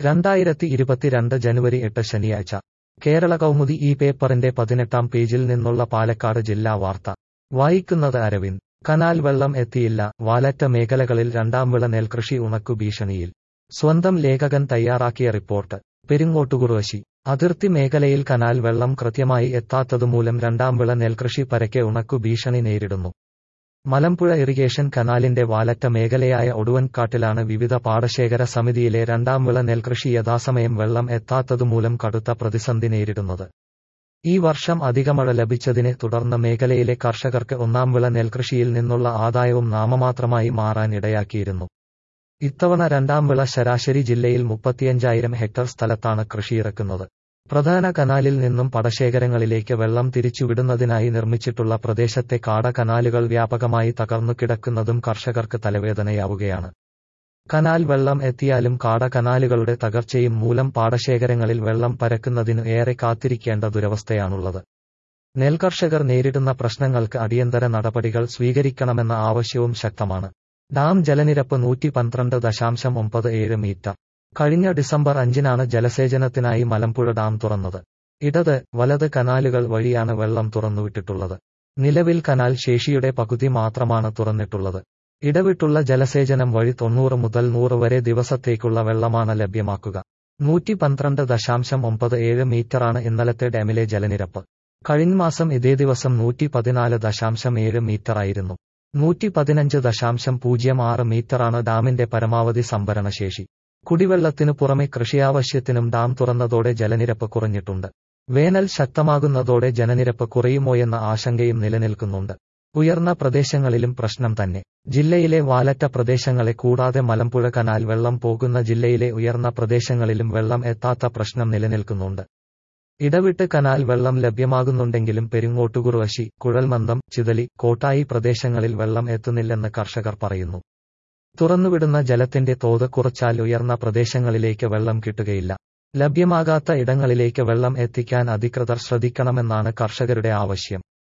രണ്ടായിരത്തി ഇരുപത്തിരണ്ട് ജനുവരി എട്ട് ശനിയാഴ്ച കേരള കൗമുദി ഈ പേപ്പറിന്റെ പതിനെട്ടാം പേജിൽ നിന്നുള്ള പാലക്കാട് ജില്ലാ വാർത്ത വായിക്കുന്നത് അരവിന്ദ് കനാൽ വെള്ളം എത്തിയില്ല വാലറ്റ മേഖലകളിൽ രണ്ടാം വിള നെൽകൃഷി ഉണക്കു ഭീഷണിയിൽ സ്വന്തം ലേഖകൻ തയ്യാറാക്കിയ റിപ്പോർട്ട് പെരിങ്ങോട്ടുകുറുവശി അതിർത്തി മേഖലയിൽ കനാൽ വെള്ളം കൃത്യമായി എത്താത്തതുമൂലം രണ്ടാം വിള നെൽകൃഷി പരക്കെ ഉണക്കു ഭീഷണി നേരിടുന്നു മലമ്പുഴ ഇറിഗേഷൻ കനാലിന്റെ വാലറ്റ മേഖലയായ ഒടുവൻകാട്ടിലാണ് വിവിധ പാടശേഖര സമിതിയിലെ രണ്ടാം വിള നെൽകൃഷി യഥാസമയം വെള്ളം എത്താത്തതുമൂലം കടുത്ത പ്രതിസന്ധി നേരിടുന്നത് ഈ വർഷം അധികമഴ ലഭിച്ചതിനെ തുടർന്ന് മേഖലയിലെ കർഷകർക്ക് ഒന്നാം വിള നെൽകൃഷിയിൽ നിന്നുള്ള ആദായവും നാമമാത്രമായി മാറാൻ ഇടയാക്കിയിരുന്നു ഇത്തവണ രണ്ടാം വിള ശരാശരി ജില്ലയിൽ മുപ്പത്തിയഞ്ചായിരം ഹെക്ടർ സ്ഥലത്താണ് കൃഷിയിറക്കുന്നത് പ്രധാന കനാലിൽ നിന്നും പടശേഖരങ്ങളിലേക്ക് വെള്ളം തിരിച്ചുവിടുന്നതിനായി നിർമ്മിച്ചിട്ടുള്ള പ്രദേശത്തെ കാട കനാലുകൾ വ്യാപകമായി തകർന്നു കിടക്കുന്നതും കർഷകർക്ക് തലവേദനയാവുകയാണ് കനാൽ വെള്ളം എത്തിയാലും കാട കനാലുകളുടെ തകർച്ചയും മൂലം പാടശേഖരങ്ങളിൽ വെള്ളം പരക്കുന്നതിനു ഏറെ കാത്തിരിക്കേണ്ട ദുരവസ്ഥയാണുള്ളത് നെൽകർഷകർ നേരിടുന്ന പ്രശ്നങ്ങൾക്ക് അടിയന്തര നടപടികൾ സ്വീകരിക്കണമെന്ന ആവശ്യവും ശക്തമാണ് ഡാം ജലനിരപ്പ് നൂറ്റി പന്ത്രണ്ട് ദശാംശം ഒമ്പത് ഏഴ് മീറ്റർ കഴിഞ്ഞ ഡിസംബർ അഞ്ചിനാണ് ജലസേചനത്തിനായി മലമ്പുഴ ഡാം തുറന്നത് ഇടത് വലത് കനാലുകൾ വഴിയാണ് വെള്ളം തുറന്നുവിട്ടിട്ടുള്ളത് നിലവിൽ കനാൽ ശേഷിയുടെ പകുതി മാത്രമാണ് തുറന്നിട്ടുള്ളത് ഇടവിട്ടുള്ള ജലസേചനം വഴി തൊണ്ണൂറ് മുതൽ നൂറ് വരെ ദിവസത്തേക്കുള്ള വെള്ളമാണ് ലഭ്യമാക്കുക നൂറ്റി പന്ത്രണ്ട് ദശാംശം ഒമ്പത് ഏഴ് മീറ്ററാണ് ഇന്നലത്തെ ഡാമിലെ ജലനിരപ്പ് കഴിഞ്ഞ മാസം ഇതേ ദിവസം നൂറ്റി പതിനാല് ദശാംശം ഏഴ് മീറ്ററായിരുന്നു നൂറ്റി പതിനഞ്ച് ദശാംശം പൂജ്യം ആറ് മീറ്ററാണ് ഡാമിന്റെ പരമാവധി സംഭരണശേഷി കുടിവെള്ളത്തിനു പുറമെ കൃഷിയാവശ്യത്തിനും ഡാം തുറന്നതോടെ ജലനിരപ്പ് കുറഞ്ഞിട്ടുണ്ട് വേനൽ ശക്തമാകുന്നതോടെ ജലനിരപ്പ് കുറയുമോയെന്ന ആശങ്കയും നിലനിൽക്കുന്നുണ്ട് ഉയർന്ന പ്രദേശങ്ങളിലും പ്രശ്നം തന്നെ ജില്ലയിലെ വാലറ്റ പ്രദേശങ്ങളെ കൂടാതെ മലമ്പുഴ കനാൽ വെള്ളം പോകുന്ന ജില്ലയിലെ ഉയർന്ന പ്രദേശങ്ങളിലും വെള്ളം എത്താത്ത പ്രശ്നം നിലനിൽക്കുന്നുണ്ട് ഇടവിട്ട് കനാൽ വെള്ളം ലഭ്യമാകുന്നുണ്ടെങ്കിലും പെരിങ്ങോട്ടുകുറുവശി കുഴൽമന്ദം ചിതലി കോട്ടായി പ്രദേശങ്ങളിൽ വെള്ളം എത്തുന്നില്ലെന്ന് കർഷകർ പറയുന്നു തുറന്നുവിടുന്ന ജലത്തിന്റെ തോത് കുറച്ചാൽ ഉയർന്ന പ്രദേശങ്ങളിലേക്ക് വെള്ളം കിട്ടുകയില്ല ലഭ്യമാകാത്ത ഇടങ്ങളിലേക്ക് വെള്ളം എത്തിക്കാൻ അധികൃതർ ശ്രദ്ധിക്കണമെന്നാണ് കർഷകരുടെ ആവശ്യം